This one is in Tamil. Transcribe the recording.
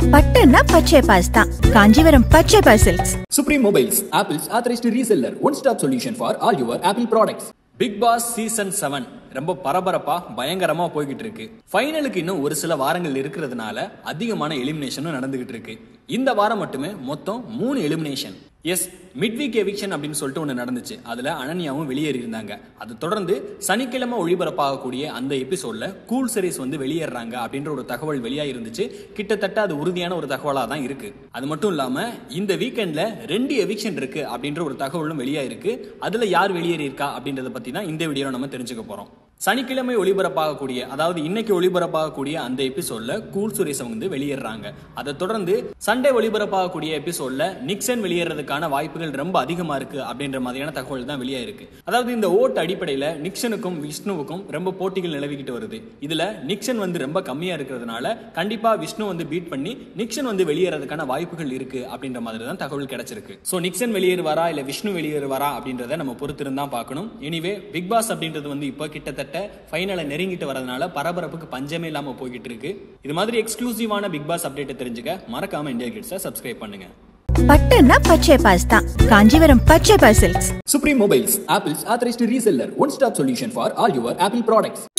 பட்டுன்னா பச்சை பாஸ் தான் Kanchipuram Pachai boss silks Supreme Mobiles, Apple's authorized reseller, one-stop solution for all your Apple products. Bigg Boss season seven ரொம்ப பரபரப்பா பயங்கரமா போய்கிட்டு இருக்கு ஃபைனலுக்கு இன்னும் ஒரு சில வாரங்கள் இருக்கிறதுனால அதிகமான எலிமினேஷனும் நடந்துகிட்டு இருக்கு இந்த வாரம் மட்டுமே மொத்தம் மூணு எலிமினேஷன் எஸ் மிட்வீக் எவிக்ஷன் அப்படின்னு சொல்லிட்டு ஒன்று நடந்துச்சு அதுல அனன்யாவும் வெளியேறி இருந்தாங்க அது தொடர்ந்து சனிக்கிழமை ஒளிபரப்பாகக்கூடிய அந்த எபிசோட்ல கூல் சீரிஸ் வந்து வெளியேறாங்க அப்படின்ற ஒரு தகவல் வெளியா இருந்துச்சு கிட்டத்தட்ட அது உறுதியான ஒரு தகவலா தான் இருக்கு அது மட்டும் இல்லாம இந்த வீக்கெண்ட்ல ரெண்டு எவிக்ஷன் இருக்கு அப்படின்ற ஒரு தகவலும் வெளியா இருக்கு அதுல யார் வெளியேறி இருக்கா அப்படின்றத பத்தி தான் இந்த வீடியோல நம்ம தெரிஞ்சுக்க போறோம் சனிக்கிழமை ஒளிபரப்பாகக்கூடிய அதாவது இன்னைக்கு ஒளிபரப்பாகக்கூடிய அந்த எபிசோட்ல கூல் சுரேஷ் வந்து வெளியேறாங்க அதை தொடர்ந்து சண்டே ஒளிபரப்பாகக்கூடிய எபிசோட்ல நிக்சன் வெளியேறதுக்கான வாய்ப்புகள் ரொம்ப அதிகமா இருக்கு அப்படின்ற மாதிரியான தகவல் தான் வெளியா இருக்கு அதாவது இந்த ஓட்டு அடிப்படையில நிக்சனுக்கும் விஷ்ணுவுக்கும் ரொம்ப போட்டிகள் நிலவிக்கிட்டு வருது இதுல நிக்சன் வந்து ரொம்ப கம்மியா இருக்கிறதுனால கண்டிப்பா விஷ்ணு வந்து பீட் பண்ணி நிக்சன் வந்து வெளியேறதுக்கான வாய்ப்புகள் இருக்கு அப்படின்ற மாதிரி தான் தகவல் கிடைச்சிருக்கு சோ நிக்சன் வெளியேறுவாரா இல்ல விஷ்ணு வெளியேறுவாரா அப்படின்றத நம்ம பொறுத்திருந்தா பார்க்கணும் எனிவே பிக் பாஸ் அப்படின்றது வந்து இப்போ கிட்டத்தட்ட ஃபைனலை நெருங்கிட்டு வரதுனால பரபரப்புக்கு பஞ்சமே இல்லாம போய்கிட்டு இருக்கு இது மாதிரி எக்ஸ்க்ளூசிவான பிக் பாஸ் அப்டேட்டை தெரிஞ்சுக்க மறக்காம இந்தியா கிட்ஸை சப்ஸ்கிரைப் பண்ணுங்க பட்டுன்னா பச்சை பாஸ் தான் Kanchipuram Pachai boss silks Supreme Mobiles, Apple's authorized reseller, one-stop solution for all your Apple products.